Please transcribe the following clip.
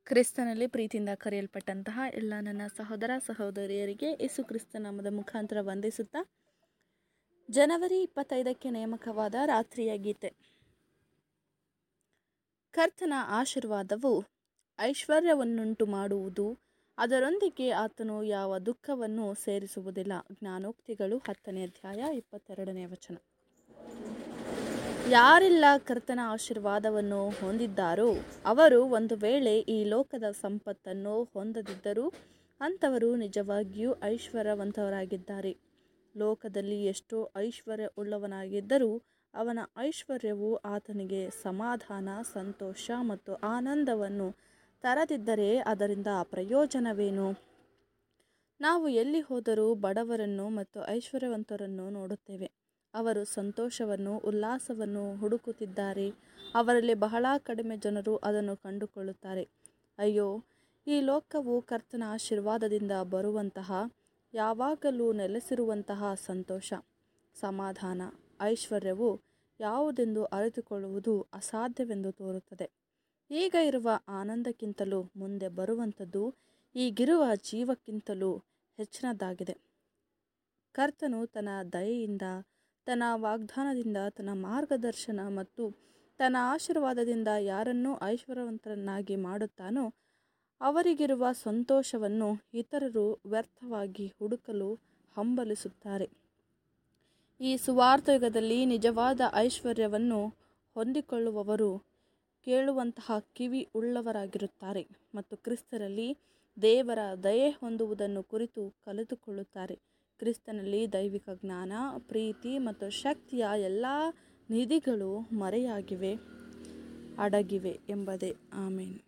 ಕ್ರಿಸ್ತನಲ್ಲಿ ಪ್ರೀತಿಯಿಂದ ಕರೆಯಲ್ಪಟ್ಟಂತಹ ಎಲ್ಲ ನನ್ನ ಸಹೋದರ ಸಹೋದರಿಯರಿಗೆ ಯೇಸು ಕ್ರಿಸ್ತ ನಾಮದ ಮುಖಾಂತರ ವಂದಿಸುತ್ತಾ ಜನವರಿ ಇಪ್ಪತ್ತೈದಕ್ಕೆ ನೇಮಕವಾದ ರಾತ್ರಿಯ ಗೀತೆ ಕರ್ತನ ಆಶೀರ್ವಾದವು ಐಶ್ವರ್ಯವನ್ನುಂಟು ಮಾಡುವುದು ಅದರೊಂದಿಗೆ ಆತನು ಯಾವ ದುಃಖವನ್ನು ಸೇರಿಸುವುದಿಲ್ಲ ಜ್ಞಾನೋಕ್ತಿಗಳು ಹತ್ತನೇ ಅಧ್ಯಾಯ ಇಪ್ಪತ್ತೆರಡನೇ ವಚನ ಯಾರೆಲ್ಲ ಕರ್ತನ ಆಶೀರ್ವಾದವನ್ನು ಹೊಂದಿದ್ದಾರೋ ಅವರು ಒಂದು ವೇಳೆ ಈ ಲೋಕದ ಸಂಪತ್ತನ್ನು ಹೊಂದದಿದ್ದರೂ ಅಂಥವರು ನಿಜವಾಗಿಯೂ ಐಶ್ವರ್ಯವಂತವರಾಗಿದ್ದಾರೆ ಲೋಕದಲ್ಲಿ ಎಷ್ಟೋ ಐಶ್ವರ್ಯ ಉಳ್ಳವನಾಗಿದ್ದರೂ ಅವನ ಐಶ್ವರ್ಯವು ಆತನಿಗೆ ಸಮಾಧಾನ ಸಂತೋಷ ಮತ್ತು ಆನಂದವನ್ನು ತರದಿದ್ದರೆ ಅದರಿಂದ ಪ್ರಯೋಜನವೇನು ನಾವು ಎಲ್ಲಿ ಹೋದರೂ ಬಡವರನ್ನು ಮತ್ತು ಐಶ್ವರ್ಯವಂತರನ್ನು ನೋಡುತ್ತೇವೆ ಅವರು ಸಂತೋಷವನ್ನು ಉಲ್ಲಾಸವನ್ನು ಹುಡುಕುತ್ತಿದ್ದಾರೆ ಅವರಲ್ಲಿ ಬಹಳ ಕಡಿಮೆ ಜನರು ಅದನ್ನು ಕಂಡುಕೊಳ್ಳುತ್ತಾರೆ ಅಯ್ಯೋ ಈ ಲೋಕವು ಕರ್ತನ ಆಶೀರ್ವಾದದಿಂದ ಬರುವಂತಹ ಯಾವಾಗಲೂ ನೆಲೆಸಿರುವಂತಹ ಸಂತೋಷ ಸಮಾಧಾನ ಐಶ್ವರ್ಯವು ಯಾವುದೆಂದು ಅರಿತುಕೊಳ್ಳುವುದು ಅಸಾಧ್ಯವೆಂದು ತೋರುತ್ತದೆ ಈಗ ಇರುವ ಆನಂದಕ್ಕಿಂತಲೂ ಮುಂದೆ ಬರುವಂಥದ್ದು ಈಗಿರುವ ಜೀವಕ್ಕಿಂತಲೂ ಹೆಚ್ಚಿನದಾಗಿದೆ ಕರ್ತನು ತನ್ನ ದಯೆಯಿಂದ ತನ್ನ ವಾಗ್ದಾನದಿಂದ ತನ್ನ ಮಾರ್ಗದರ್ಶನ ಮತ್ತು ತನ್ನ ಆಶೀರ್ವಾದದಿಂದ ಯಾರನ್ನೂ ಐಶ್ವರ್ಯವಂತರನ್ನಾಗಿ ಮಾಡುತ್ತಾನೋ ಅವರಿಗಿರುವ ಸಂತೋಷವನ್ನು ಇತರರು ವ್ಯರ್ಥವಾಗಿ ಹುಡುಕಲು ಹಂಬಲಿಸುತ್ತಾರೆ ಈ ಸುವಾರ್ಥಯುಗದಲ್ಲಿ ನಿಜವಾದ ಐಶ್ವರ್ಯವನ್ನು ಹೊಂದಿಕೊಳ್ಳುವವರು ಕೇಳುವಂತಹ ಕಿವಿ ಉಳ್ಳವರಾಗಿರುತ್ತಾರೆ ಮತ್ತು ಕ್ರಿಸ್ತರಲ್ಲಿ ದೇವರ ದಯೆ ಹೊಂದುವುದನ್ನು ಕುರಿತು ಕಲಿತುಕೊಳ್ಳುತ್ತಾರೆ ಕ್ರಿಸ್ತನಲ್ಲಿ ದೈವಿಕ ಜ್ಞಾನ ಪ್ರೀತಿ ಮತ್ತು ಶಕ್ತಿಯ ಎಲ್ಲ ನಿಧಿಗಳು ಮರೆಯಾಗಿವೆ ಅಡಗಿವೆ ಎಂಬುದೇ ಆಮೇನ್